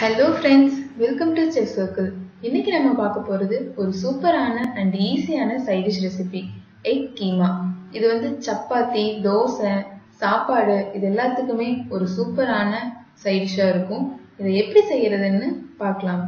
hello friends welcome to Chef Circle இன்னைக்கு நம்ம பார்க்க போகிறது ஒரு சூப்பரான அண்ட் ஈஸியான side dish recipe egg keema இது வந்து சப்பாத்தி தோசை சாப்பாடு இது எல்லாத்துக்குமே ஒரு சூப்பரான சைட் டிஷ்ஷாக இருக்கும் இதை எப்படி செய்யறதுன்னு பார்க்கலாம்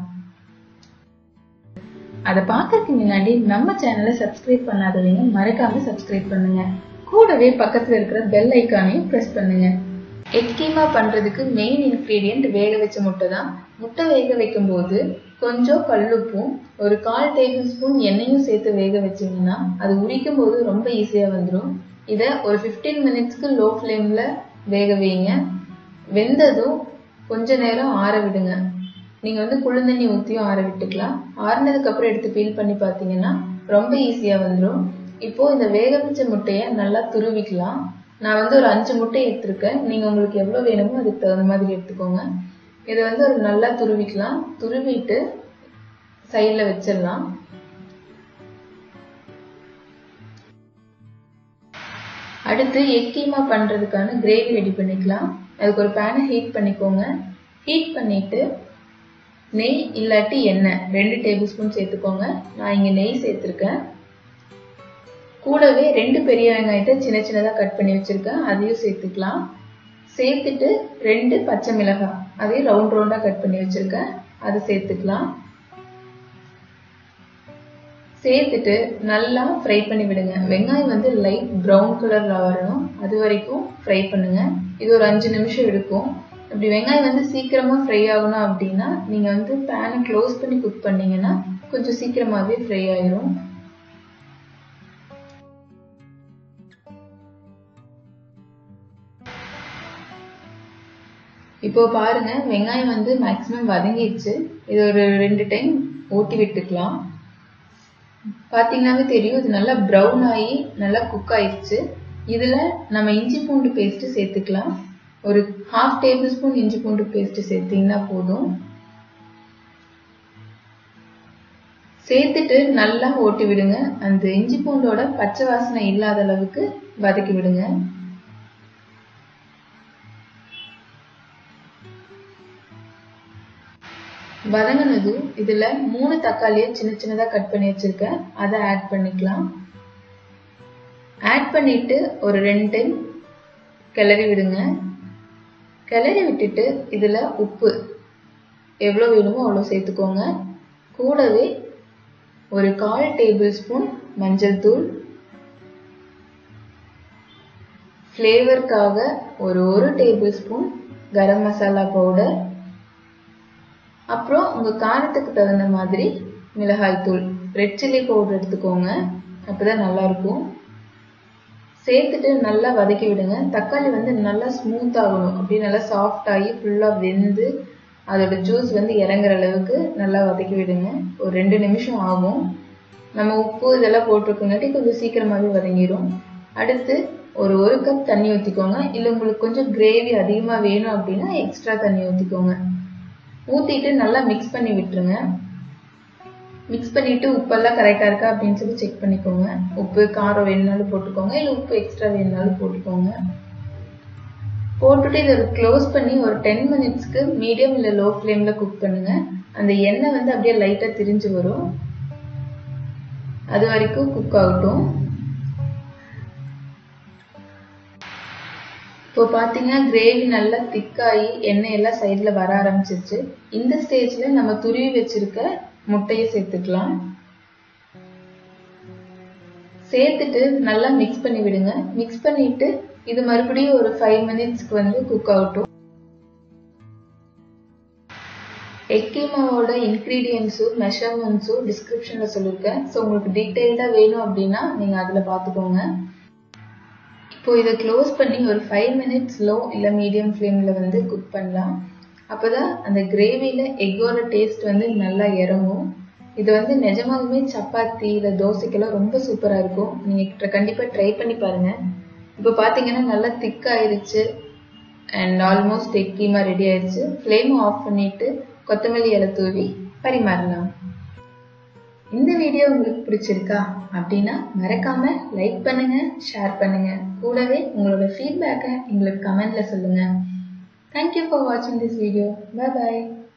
அதை பார்க்கறதுக்கு முன்னாடி நம்ம சேனலை சப்ஸ்கிரைப் பண்ணாதவங்க மறக்காம சப்ஸ்கிரைப் பண்ணுங்க கூடவே பக்கத்துல இருக்கிற பெல் ஐக்கானையும் ப்ரெஸ் பண்ணுங்க எக் கீமா பண்றதுக்கு மெயின் இன்க்ரீடியன்ட் வேக வச்ச முட்டை தான் முட்டை வேக வைக்கும் போது கொஞ்சம் கல்லுப்பும் ஒரு கால் டேபிள் ஸ்பூன் எண்ணெயும் சேர்த்து வேக வச்சீங்கன்னா அது உரிக்கும் போது ரொம்ப ஈஸியா வந்துடும் இதை ஒரு ஃபிஃப்டீன் மினிட்ஸ்க்கு லோ ஃப்ளேம்ல வேக வைங்க வெந்ததும் கொஞ்ச நேரம் ஆற விடுங்க நீங்க வந்து குளிர்தண்ணி ஊற்றியும் ஆற விட்டுக்கலாம் ஆறுனதுக்கு அப்புறம் எடுத்து பீல் பண்ணி பார்த்தீங்கன்னா ரொம்ப ஈஸியா வந்துடும் இப்போ இந்த வேக வச்ச முட்டையை நல்லா துருவிக்கலாம் நான் வந்து ஒரு அஞ்சு முட்டை எடுத்திருக்கேன் நீங்க உங்களுக்கு எவ்வளவு வேணுமோ அதுக்கு தகுந்த மாதிரி எடுத்துக்கோங்க இதை வந்து ஒரு நல்லா துருவிக்கலாம் துருவிட்டு சைடில் வச்சிடலாம் அடுத்து எக் கீமா பண்றதுக்கான கிரேவி ரெடி பண்ணிக்கலாம் அதுக்கு ஒரு பேனை ஹீட் பண்ணிக்கோங்க ஹீட் பண்ணிட்டு நெய் இல்லாட்டி எண்ணெய் ரெண்டு டேபிள் ஸ்பூன் சேர்த்துக்கோங்க நான் இங்க நெய் சேர்த்துருக்கேன் கூடவே ரெண்டு பெரிய வெங்காயத்தை சின்ன சின்னதாக கட் பண்ணி வச்சிருக்கேன் அதையும் சேர்த்துக்கலாம் சேர்த்துட்டு ரெண்டு பச்சை மிளகாய் அதையும் ரவுண்ட் ரவுண்டாக கட் பண்ணி வச்சிருக்கேன் அதை சேர்த்துக்கலாம் சேர்த்துட்டு நல்லா ஃப்ரை பண்ணி விடுங்க வெங்காயம் வந்து லைட் ப்ரௌன் கலர்ல வரணும் அது வரைக்கும் ஃப்ரை பண்ணுங்க இது ஒரு அஞ்சு நிமிஷம் எடுக்கும் இப்படி வெங்காயம் வந்து சீக்கிரமா ஃப்ரை ஆகணும் அப்படின்னா நீங்க வந்து பேனை க்ளோஸ் பண்ணி குக் பண்ணீங்கன்னா கொஞ்சம் சீக்கிரமாவே ஃப்ரை ஆயிரும் இப்போ பாருங்க வெங்காயம் வந்து மேக்சிமம் வதங்கிடுச்சு இது ஒரு ரெண்டு டைம் ஓட்டி விட்டுக்கலாம் பார்த்தீங்கன்னாவே தெரியும் இது நல்லா ப்ரௌன் ஆகி நல்லா குக் ஆயிடுச்சு இதில் நம்ம இஞ்சி பூண்டு பேஸ்ட்டு சேர்த்துக்கலாம் ஒரு ஹாஃப் டேபிள் ஸ்பூன் இஞ்சி பூண்டு பேஸ்ட்டு சேர்த்தீங்கன்னா போதும் சேர்த்துட்டு நல்லா ஓட்டி விடுங்க அந்த இஞ்சி பூண்டோட பச்சை வாசனை இல்லாத அளவுக்கு வதக்கி விடுங்க வதங்கினதும் இதுல மூணு தக்காளியை சின்ன சின்னதா கட் பண்ணி வச்சிருக்கேன் அதை ஆட் பண்ணிக்கலாம் ஆட் பண்ணிட்டு ஒரு ரெண்டு டைம் கிளறி விடுங்க கிளறி விட்டுட்டு இதுல உப்பு எவ்வளோ வேணுமோ அவ்வளோ சேர்த்துக்கோங்க கூடவே ஒரு கால் டேபிள் ஸ்பூன் மஞ்சள் தூள் ஃப்ளேவருக்காக ஒரு ஒரு tablespoon garam masala powder அப்புறம் உங்கள் காரத்துக்கு தகுந்த மாதிரி மிளகாய் தூள் ரெட் சில்லி பவுடர் எடுத்துக்கோங்க அப்போதான் நல்லா இருக்கும் சேர்த்துட்டு நல்லா வதக்கி விடுங்க தக்காளி வந்து நல்லா ஸ்மூத் ஆகணும் அப்படி நல்லா சாஃப்ட் ஆகி ஃபுல்லாக வெந்து அதோட ஜூஸ் வந்து இறங்குற அளவுக்கு நல்லா வதக்கி விடுங்க ஒரு ரெண்டு நிமிஷம் ஆகும் நம்ம உப்பு இதெல்லாம் போட்டிருக்கங்காட்டி கொஞ்சம் சீக்கிரமாகவே வதங்கிடும் அடுத்து ஒரு ஒரு கப் தண்ணி ஊற்றிக்கோங்க இல்லை உங்களுக்கு கொஞ்சம் கிரேவி அதிகமாக வேணும் அப்படின்னா எக்ஸ்ட்ரா தண்ணி ஊற்றிக்கோங்க ஊற்றிட்டு நல்லா மிக்ஸ் பண்ணி விட்டுருங்க மிக்ஸ் பண்ணிட்டு உப்பெல்லாம் கரெக்டாக இருக்கா அப்படின்னு சொல்லி செக் பண்ணிக்கோங்க உப்பு காரம் வேணுனாலும் போட்டுக்கோங்க இல்லை உப்பு எக்ஸ்ட்ரா வேணுனாலும் போட்டுக்கோங்க போட்டுட்டு இதை க்ளோஸ் பண்ணி ஒரு டென் மினிட்ஸ்க்கு மீடியம் இல்லை லோ ஃப்ளேமில் குக் பண்ணுங்க அந்த எண்ணெய் வந்து அப்படியே லைட்டாக திரிஞ்சு வரும் அது வரைக்கும் குக் ஆகட்டும் இப்போ பார்த்தீங்கன்னா கிரேவி நல்லா திக்காகி எண்ணெய் எல்லாம் சைடில் வர ஆரம்பிச்சிருச்சு இந்த ஸ்டேஜில் நம்ம துருவி வச்சிருக்க முட்டையை சேர்த்துக்கலாம் சேர்த்துட்டு நல்லா மிக்ஸ் பண்ணி விடுங்க மிக்ஸ் பண்ணிட்டு இது மறுபடியும் ஒரு ஃபைவ் மினிட்ஸ்க்கு வந்து குக் ஆகட்டும் எக்கீமாவோட இன்க்ரீடியன்ஸும் மெஷர்மெண்ட்ஸும் டிஸ்கிரிப்ஷனில் சொல்லியிருக்கேன் ஸோ உங்களுக்கு டீட்டெயில்டாக வேணும் அப்படின்னா நீங்கள் அதில் பார்த்துக்கோங்க இப்போ இதை க்ளோஸ் பண்ணி ஒரு ஃபைவ் மினிட்ஸ் லோ இல்லை மீடியம் ஃப்ளேமில் வந்து குக் பண்ணலாம் அப்போ தான் அந்த கிரேவியில் எக்கோட டேஸ்ட் வந்து நல்லா இறங்கும் இது வந்து நிஜமாகவே சப்பாத்தி இல்லை தோசைக்கெல்லாம் ரொம்ப சூப்பராக இருக்கும் நீங்கள் கண்டிப்பாக ட்ரை பண்ணி பாருங்கள் இப்போ பார்த்தீங்கன்னா நல்லா திக் ஆயிடுச்சு அண்ட் ஆல்மோஸ்ட் எக்கீமா ரெடி ஆயிடுச்சு ஃப்ளேம் ஆஃப் பண்ணிவிட்டு கொத்தமல்லி இலை தூவி பரிமாறலாம் இந்த வீடியோ உங்களுக்கு பிடிச்சிருக்கா அப்படின்னா மறக்காம லைக் பண்ணுங்க ஷேர் பண்ணுங்க கூடவே உங்களோட ஃபீட்பேக்கை எங்களுக்கு கமெண்ட்ல சொல்லுங்க தேங்க்யூ ஃபார் வாட்சிங் திஸ் வீடியோ பை பாய்